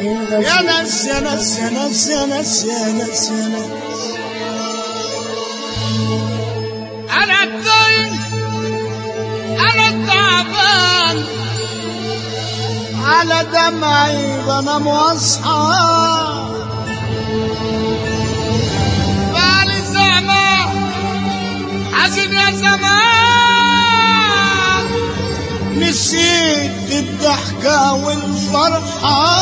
يا ناس يا ناس يا ناس يا ناس يا ناس يا ناس انا الدين انا التعبان على دمعي بنام واصحى بالي زمان حزن يا زمان نسيت الضحكة والفرحة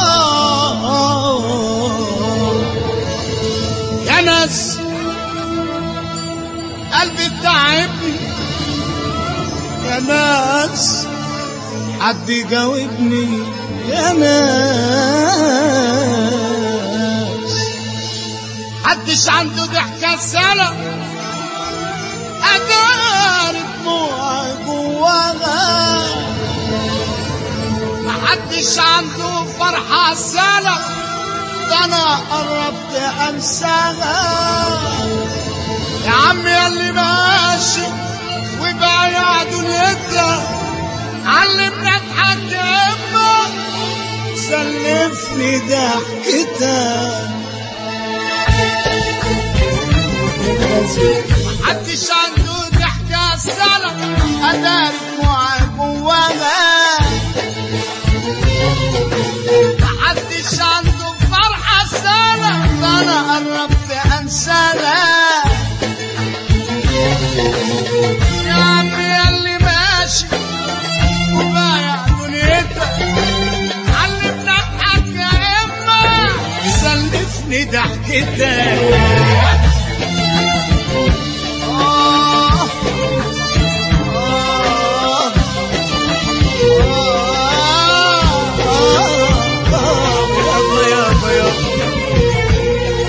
يا ناس قلبي تعبني يا ناس حد يجاوبني يا ناس محدش عنده ضحكة سنة أدار دموعي جواها محدش عنده فرحة سنة ده أنا قربت أنساها يا عم ياللي ماشي وبايع دنيتنا علمنا نضحك يا اما سلفني ضحكتها محدش عنده ضحكة سنة أدار دموعي جواها محدش عنده فرحة سنة ده أنا قربت أنساها يا عم ياللي ماشي وبايع دنيتك علمنا نضحك يا اما سلفني ضحكتها آه آه آه يابا يابا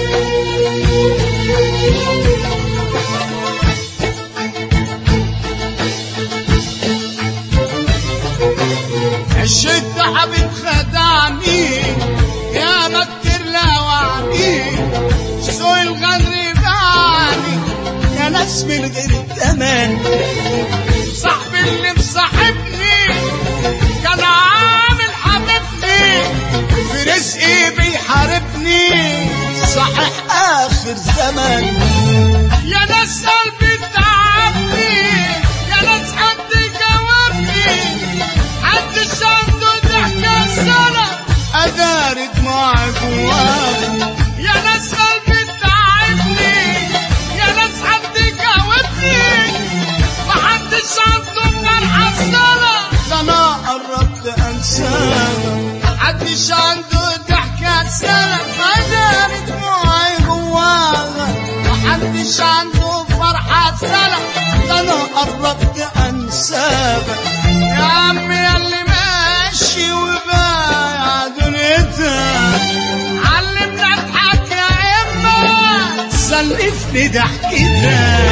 الشدة حبيب خدعني يا مكر لوعني سوء الغدر باعني يا ناس من غير التمن صاحبي اللي مصاحبني كان عامل حبيبني في رزقي بيحاربني صحيح آخر زمن يا ناس قلبي تعبني يا ناس حد جاوبني محدش عنده ضحكة سنة أدار دموعي جواها يا ناس قلبي تعبني يا ناس حد جاوبني محدش عنده فرحة سنة ده أنا قربت أنساها محدش عنده ضحكة سنة أدار دموعي جواها محدش عنده فرحة سنة ده أنا قربت أنساها يا عم ياللي ماشي وبايع دنيتها علمنا نضحك يا إما سلفني ضحكتها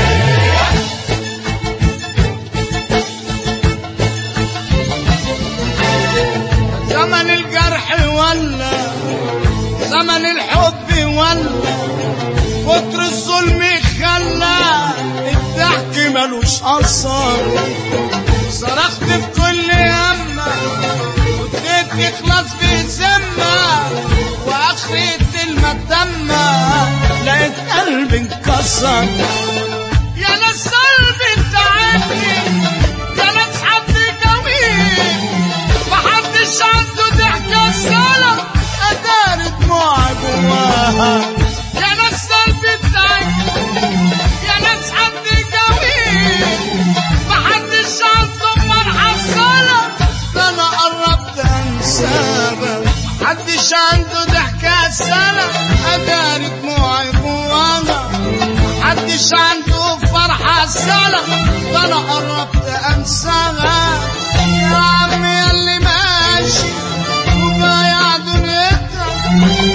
زمن الجرح ولا زمن الحب ولا كتر الظلم خلى الضحك ملوش أثر صرخت في كل يمة واديت اخلاص بذمة واخرة المدمة لقيت قلبي انكسر يا ناس قلبي تعبني يا ناس حد جميل محدش عنده ضحكة سنة أدار دموعي جواها يا ناس قلبي تعبني يا ناس حد جميل محدش عنده فرحة سنة ده أنا قربت أنساها محدش عنده ضحكة سنة أدار دموعي جواها محدش عنده فرحة سنة ده أنا قربت أنساها يا عم ياللي ماشي وبايع دنيتها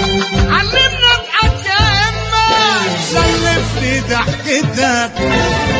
علمنا نضحك يا إما سلفني ضحكتها